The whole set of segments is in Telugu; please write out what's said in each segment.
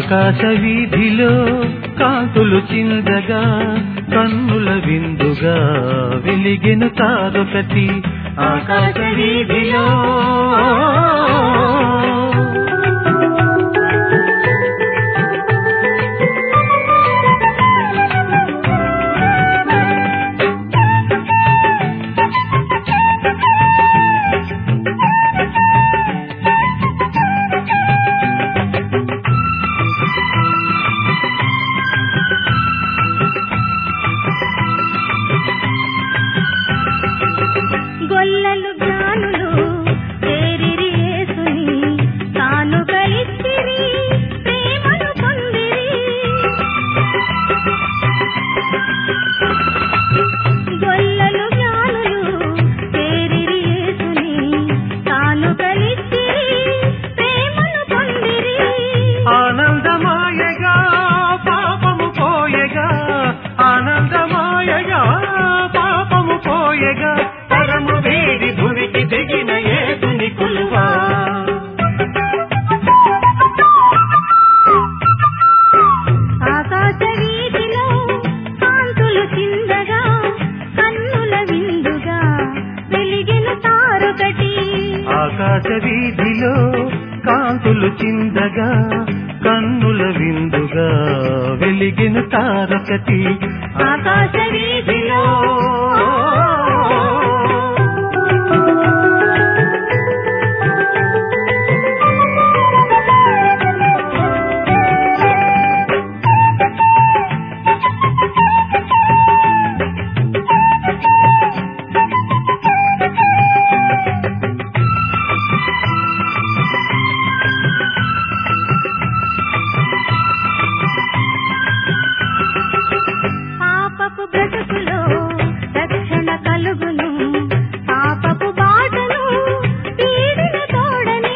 ఆకాశ వీధిలో కాంతులు చిందగా కన్నుల విందుగా వెలిగిన తారొకటి ఆకాశ వీధిలో గొల్లలు జ్ఞానులు చేరిరి యేసుని కానుకలిచ్చిరి ప్రేమను పొందిరి గొల్లలు జ్ఞానులు చేరిరి యేసుని కానుకలిచ్చిరి ప్రేమను పొందిరి ఆనందమాయగా పాపము పోయగా ఆనందమాయగా పాపము పోయగా పరము వేడి భువికి దిగిన ఏదుని కొలువా ఆకాశ వీధిలో కాంతులు చిందగా కన్నుల విందుగా వెలిగిన తారొకటి ఆకాశ వీధిలో కాంతులు చిందగా కన్నుల విందుగా వెలిగిన తారకటి ఆకాశ వీధిలో పాపపు బ్రతుకులో రక్షణ కలుగును పాపపు బాటను వీడిన తోడని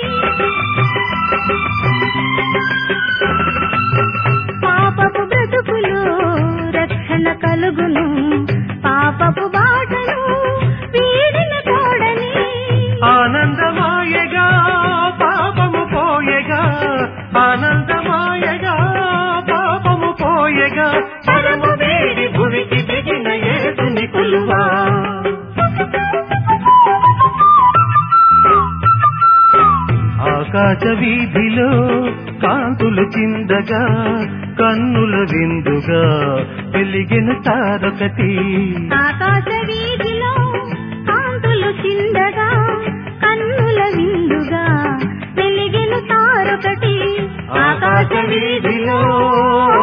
పాపపు బ్రతుకులో రక్షణ కలుగును పాపపు బాటను వీడిన తోడని ఆనందమాయగా పాపము పోయగా ఆనందమాయగా పాపము పోయగా పరము వేడి భువికి దిగిన ఏదుని కొలువా ఆకాశ వీధిలో కాంతులు చిందగా కన్నుల విందుగా వెలిగిన తారొకటి ఆకాశ వీధిలో కాంతులు చిందగా కన్నుల విందుగా వెలిగిన తారొకటి ఆకాశ వీధిలో